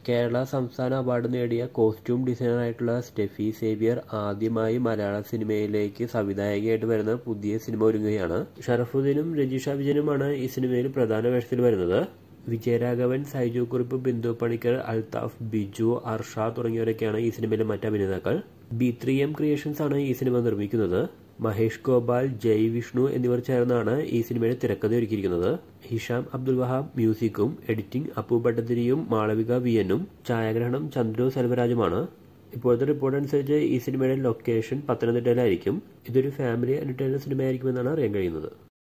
കേരള സംസ്ഥാന അവാർഡ് നേടിയ costume ഡിസൈനറായിട്ടുള്ള Steffi Xavier ആദ്യമായി മലയാള സിനിമയിലേക്ക് സംവിധായകയായിട്ട് വരുന്ന പുതിയ സിനിമ ഒരുങ്ങുകയാണ് ഷറഫുദ്ദീനും രജിഷ വിജയനുമാണ് ഈ സിനിമയിൽ പ്രധാന വേഷത്തിൽ വരുന്നത് വിജയരാഘവൻ സൈജു കുറിപ്പ് ബിന്ദു പണിക്കർ അൽതാഫ് ബിജു അർഷ തുടങ്ങിയവരൊക്കെയാണ് ഈ സിനിമയിലെ മറ്റ് അഭിനേതാക്കൾ ബി ത്രീ എം ക്രിയേഷൻസ് ആണ് ഈ സിനിമ നിർമ്മിക്കുന്നത് മഹേഷ് ഗോപാൽ ജയ് വിഷ്ണു എന്നിവർ ചേർന്നാണ് ഈ സിനിമയുടെ തിരക്കഥ ഒരുക്കിയിരിക്കുന്നത് ഹിഷാം അബ്ദുൽ വഹാബ് മ്യൂസിക്കും എഡിറ്റിംഗ് അപ്പു ഭട്ടതിരിയും മാളവിക വി എന്നും ഛായാഗ്രഹണം ചന്ദ്രു സെൽവരാജുമാണ് ഇപ്പോഴത്തെ റിപ്പോർട്ട് അനുസരിച്ച് ഈ സിനിമയുടെ ലൊക്കേഷൻ പത്തനംതിട്ടയിലായിരിക്കും ഇതൊരു ഫാമിലി എന്റർടൈനർ സിനിമയായിരിക്കുമെന്നാണ് അറിയാൻ കഴിയുന്നത്